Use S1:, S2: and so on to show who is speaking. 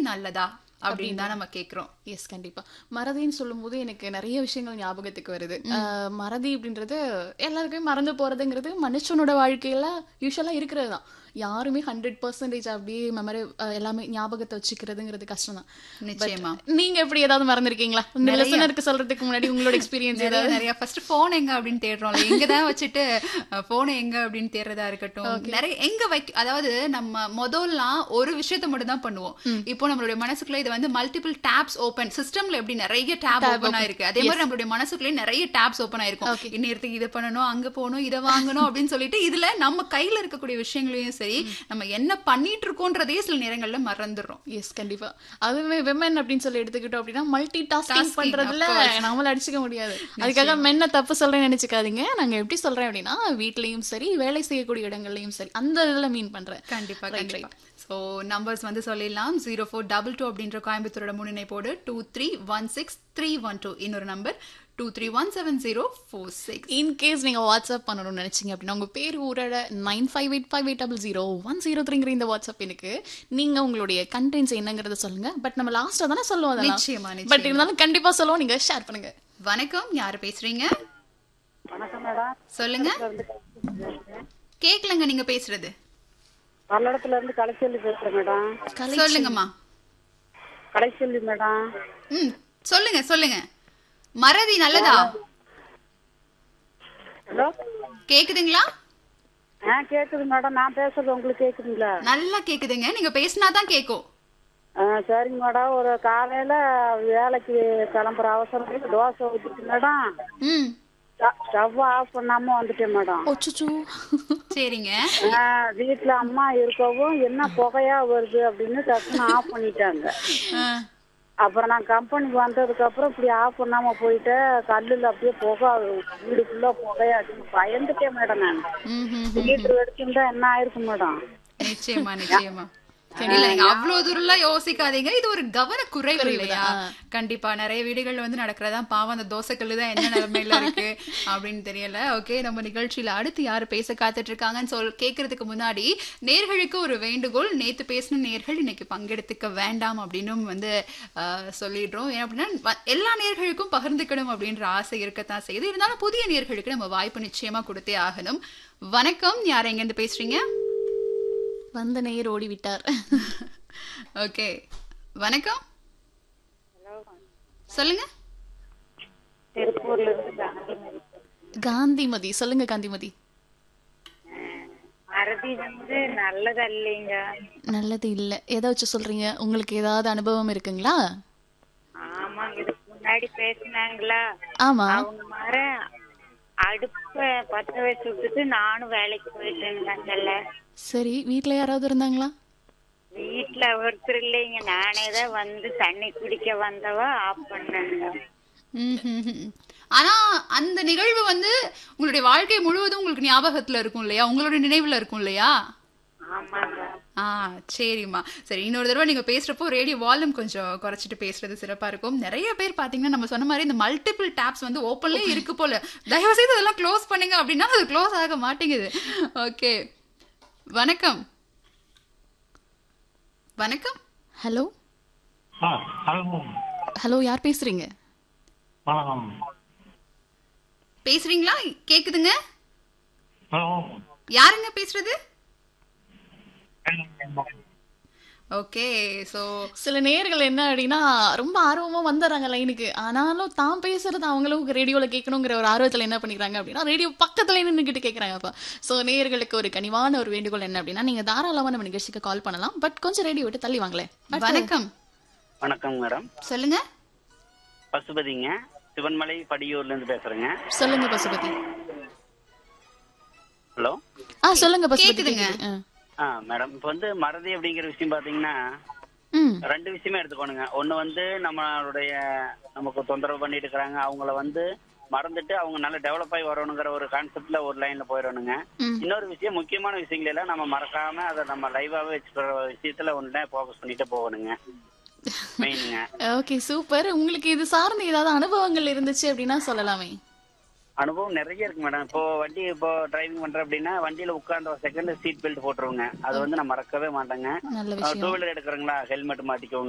S1: நல்லதா அப்படின்னு தான் நம்ம கேக்குறோம்
S2: எஸ் கண்டிப்பா மறதின்னு சொல்லும்போது எனக்கு நிறைய விஷயங்கள் ஞாபகத்துக்கு வருது அஹ், மறதி அப்படின்றது எல்லாருக்குமே மறந்து போறதுங்கிறது மனுஷனோட வாழ்க்கையில யூஸ்வலா இருக்கிறது தான் யாருமே ஹண்ட்ரட் பர்சன்டேஜ் அப்படியே மெமரி எல்லாமே ஞாபகத்தை வச்சுக்கிறதுங்கிறது கஷ்டம் தான்
S1: நிச்சயமா
S2: நீங்க எப்படி ஏதாவது மறந்துருக்கீங்களா இந்த லிசனருக்கு சொல்றதுக்கு முன்னாடி உங்களோட எக்ஸ்பீரியன்ஸ்
S1: நிறைய நிறைய ஃபர்ஸ்ட் போன் எங்க அப்படின்னு தேடுறோம்ல எங்க தான் வச்சுட்டு போன் எங்க அப்படின்னு தேடுறதா இருக்கட்டும் நிறைய எங்க வைக்க அதாவது நம்ம முதல்லாம் ஒரு விஷயத்த மட்டும் தான் பண்ணுவோம் இப்போ நம்மளுடைய மனசுக்குள்ள இது வந்து மல்டிபிள் டேப்ஸ் ஓபன் சிஸ்டம்ல எப்படி நிறைய டேப் ஓபன் ஆயிருக்கு அதே மாதிரி நம்மளுடைய மனசுக்குள்ளே நிறைய டேப்ஸ் ஓபன் ஆயிருக்கும் இந்நேரத்துக்கு இதை பண்ணணும் அங்க போகணும் இதை வாங்கணும் அப்படின்னு சொல்லிட்டு இதுல நம்ம கையில இருக்கக்கூடிய விஷயங்களையும் சரி நம்ம என்ன பண்ணிட்டு இருக்கோன்றதே சில நேரங்கள்ல மறந்துடுறோம்
S2: எஸ் கண்டிப்பா அதுவே விமன் அப்படின்னு சொல்லி எடுத்துக்கிட்டோம் அப்படின்னா மல்டி டாஸ்கிங்
S1: Tasking,
S2: பண்றதுல
S1: of course.
S2: நம்மள அடிச்சுக்க முடியாது அதுக்காக மென்ன தப்பு சொல்றேன்னு நினைச்சுக்காதீங்க நாங்க எப்படி சொல்றேன் அப்படின்னா வீட்லயும் சரி வேலை செய்யக்கூடிய இடங்கள்லயும் சரி அந்த இதுல மீன் பண்றேன்
S1: கண்டிப்பா
S2: Right,
S1: கண்டிப்பா சோ நம்பர்ஸ் வந்து சொல்லிடலாம் ஜீரோ ஃபோர் டபுள் டூ அப்படின்ற கோயம்புத்தூரோட முன்னிணைப்போடு two three one six three one two இன்னொரு number two three one seven zero four six
S2: in case நீங்க வாட்ஸ்அப் பண்ணணும்னு நினைச்சீங்க அப்படின்னா உங்க பேர் ஊரோட nine five eight five eight double zero one zero த்ரீங்கிற இந்த வாட்ஸ்அப் எனக்கு நீங்க உங்களுடைய கண்டென்ட்ஸ் என்னங்கறத சொல்லுங்க பட் நம்ம லாஸ்டா தானே சொல்லுவோம் அதெல்லாம்
S1: நிச்சயமா, நிச்சயமா.
S2: பட் இருந்தாலும் கண்டிப்பா சொல்லுவோம் நீங்க ஷேர் பண்ணுங்க
S1: வணக்கம் யாரு பேசுறீங்க
S3: வணக்கம் மேடம்
S1: சொல்லுங்க கேக்கலங்க நீங்க பேசுறது
S3: பல்லடத்துல இருந்து கலைச்செல்வி பேசுறேன் மேடம்
S1: சொல்லுங்கம்மா
S3: கலைச்செல்வி மேடம்
S1: ம் சொல்லுங்க சொல்லுங்க மறதி நல்லதா
S3: ஹலோ
S1: கேக்குதுங்களா
S3: ஆ கேக்குது மேடம் நான் பேசுறது உங்களுக்கு கேக்குதுங்களா
S1: நல்லா கேக்குதுங்க நீங்க பேசினாதான் கேக்கும்
S3: ஆ சரிங்க மேடம் ஒரு காலையில வேலைக்கு கிளம்புற அவசரம் தோசை ஊற்றிட்டு மேடம்
S1: ம்
S3: ஸ்டவ் ஆஃப் பண்ணாம வந்துட்டேன் மேடம்
S2: ஒச்சுச்சு
S1: சரிங்க
S3: ஆ, வீட்டுல அம்மா இருக்கவும் என்ன புகையா வருது அப்படின்னு டக்குன்னு ஆஃப் பண்ணிட்டாங்க
S1: ஆ,
S3: அப்புறம் நான் கம்பெனிக்கு வந்ததுக்கு அப்புறம் இப்படி ஆஃப் பண்ணாம போயிட்டேன் கல்லுல அப்படியே புகை வீடு ஃபுல்லா புகையா அடிச்சு பயந்துட்டேன் மேடம் நான்
S1: ம், ம்,
S3: லீட்டர் எடுத்துட்டா என்ன ஆயிருக்கும் மேடம்
S1: நிச்சயமா நிச்சயமா இல்ல நீங்க அவ்வளவு தூரம்லாம் யோசிக்காதீங்க இது ஒரு கவன குறைவு இல்லையா கண்டிப்பா நிறைய வீடுகள்ல வந்து நடக்கிறதா பாவம் அந்த தோசைக்கல்லு தான் என்ன நிலைமையில இருக்கு அப்படின்னு தெரியல ஓகே நம்ம நிகழ்ச்சியில அடுத்து யாரு பேச காத்துட்டு இருக்காங்கன்னு சொல் கேக்குறதுக்கு முன்னாடி நேர்களுக்கு ஒரு வேண்டுகோள் நேத்து பேசின நேர்கள் இன்னைக்கு பங்கெடுத்துக்க வேண்டாம் அப்படின்னும் வந்து ஆஹ், சொல்லிடுறோம் ஏன் அப்படின்னா வ- எல்லா நேர்களுக்கும் பகிர்ந்துக்கணும் அப்படின்ற ஆசை இருக்கத்தான் செய்யுது இருந்தாலும் புதிய நேர்களுக்கு நம்ம வாய்ப்பு நிச்சயமா கொடுத்தே ஆகணும் வணக்கம் யார் எங்க இருந்து பேசுறீங்க
S2: வந்த நேர் ஓடி விட்டார்
S1: ஓகே வணக்கம் சொல்லுங்க
S3: திருப்பூர்ல இருந்து காந்திமதி
S2: காந்திமதி சொல்லுங்க காந்திமதி
S3: மறதி வந்து நல்லது இல்லைங்க
S2: நல்லது இல்ல எதை வச்சு சொல்றீங்க உங்களுக்கு ஏதாவது அனுபவம் இருக்குங்களா
S3: ஆமாங்க இதுக்கு முன்னாடி பேசினாங்களா
S2: ஆமா
S3: அவங்க மாற அடுப்ப பத்த வச்சு விட்டுட்டு நானும் வேலைக்கு போயிட்டேங்க
S2: சரி வீட்ல யாராவது இருந்தாங்களா
S3: வீட்டுல ஒருத்தர் இல்லைங்க நானே தான் வந்து தண்ணி குடிக்க வந்தவ ஆஃப் பண்ணேங்க
S1: ம்ஹும்ஹும். ஆனா அந்த நிகழ்வு வந்து உங்களுடைய வாழ்க்கை முழுவதும் உங்களுக்கு ஞாபகத்துல இருக்கும் இல்லையா உங்களுடைய நினைவுல இருக்கும் இல்லையா
S3: ஆமாங்க
S1: ஆ சரிம்மா சரி இன்னொரு தடவை நீங்க பேசுறப்போ ரேடியோ வால்யூம் கொஞ்சம் குறைச்சிட்டு பேசுறது சிறப்பா இருக்கும் நிறைய பேர் பாத்தீங்கன்னா நம்ம சொன்ன மாதிரி இந்த மல்டிபிள் டேப்ஸ் வந்து ஓப்பன்லயே இருக்கு போல தயவு செய்து அதெல்லாம் க்ளோஸ் பண்ணுங்க அப்படின்னா அது க்ளோஸ் ஆக மாட்டேங்குது ஓகே வணக்கம் வணக்கம்
S2: ஹலோ
S4: ஆ ஹலோ
S2: ஹலோ யார் பேசுறீங்க
S4: வணக்கம்
S1: பேசுறீங்களா கேக்குதுங்க
S4: ஹலோ
S1: யாருங்க பேசுறது ஓகே சோ
S2: சில நேர்கள் என்ன அப்படின்னா ரொம்ப ஆர்வமா வந்துடுறாங்க லைனுக்கு ஆனாலும் தான் பேசுறது அவங்களும் ரேடியோல கேட்கணுங்கிற ஒரு ஆர்வத்துல என்ன பண்ணிக்கிறாங்க அப்படின்னா ரேடியோ பக்கத்துல நின்னுக்கிட்டு கேட்கறாங்க அப்ப சோ நேயர்களுக்கு ஒரு கனிவான ஒரு வேண்டுகோள் என்ன அப்படின்னா நீங்க தாராளமா நம்ம நிகழ்ச்சிக்கு கால் பண்ணலாம் பட் கொஞ்சம் ரேடியோ விட்டு தள்ளி வாங்களேன்
S1: வணக்கம்
S5: வணக்கம் மேடம்
S1: சொல்லுங்க
S5: பசுபதிங்க சிவன்மலை படியூர்ல இருந்து பேசுறேங்க
S2: சொல்லுங்க பசுபதி
S5: ஹலோ
S2: ஆ சொல்லுங்க பசுபதி
S1: கேக்குதுங்க.
S2: கேக்குது. ஆ.
S5: ஆ மேடம் இப்போ வந்து மறதி அப்படிங்கிற விஷயம் பாத்தீங்கன்னா
S2: ம்
S5: ரெண்டு விஷயமே எடுத்துக்கோணுங்க ஒண்ணு வந்து நம்மளுடைய நமக்கு தொந்தரவு பண்ணிட்டு இருக்கிறாங்க அவங்கள வந்து மறந்துட்டு அவங்க நல்லா டெவலப் ஆகி வரணுங்கிற ஒரு கான்செப்ட்ல ஒரு லைன்ல போயிடணுங்க
S2: ம்.
S5: இன்னொரு விஷயம் முக்கியமான விஷயங்கள் எல்லாம் நம்ம மறக்காம அதை நம்ம லைவாவே வச்சுக்கிற விஷயத்துல ஒண்ணு ஃபோக்கஸ் பண்ணிட்டு போகணுங்க மெயினுங்க
S2: ஓகே சூப்பர் உங்களுக்கு இது சார்ந்த ஏதாவது அனுபவங்கள் இருந்துச்சு அப்படின்னா சொல்லலாமே
S5: அனுபவம் நிறைய இருக்கு மேடம் இப்போ வண்டி இப்போ டிரைவிங் பண்றேன் அப்படின்னா வண்டியில உட்கார்ந்த ஒரு செகண்ட் சீட் பெல்ட் போட்டுருவோங்க அது வந்து நான் மறக்கவே மாட்டேங்க
S2: நல்ல விஷயம்
S5: டூ வீலர் எடுக்கிறீங்களா ஹெல்மெட் மாட்டிக்கோங்க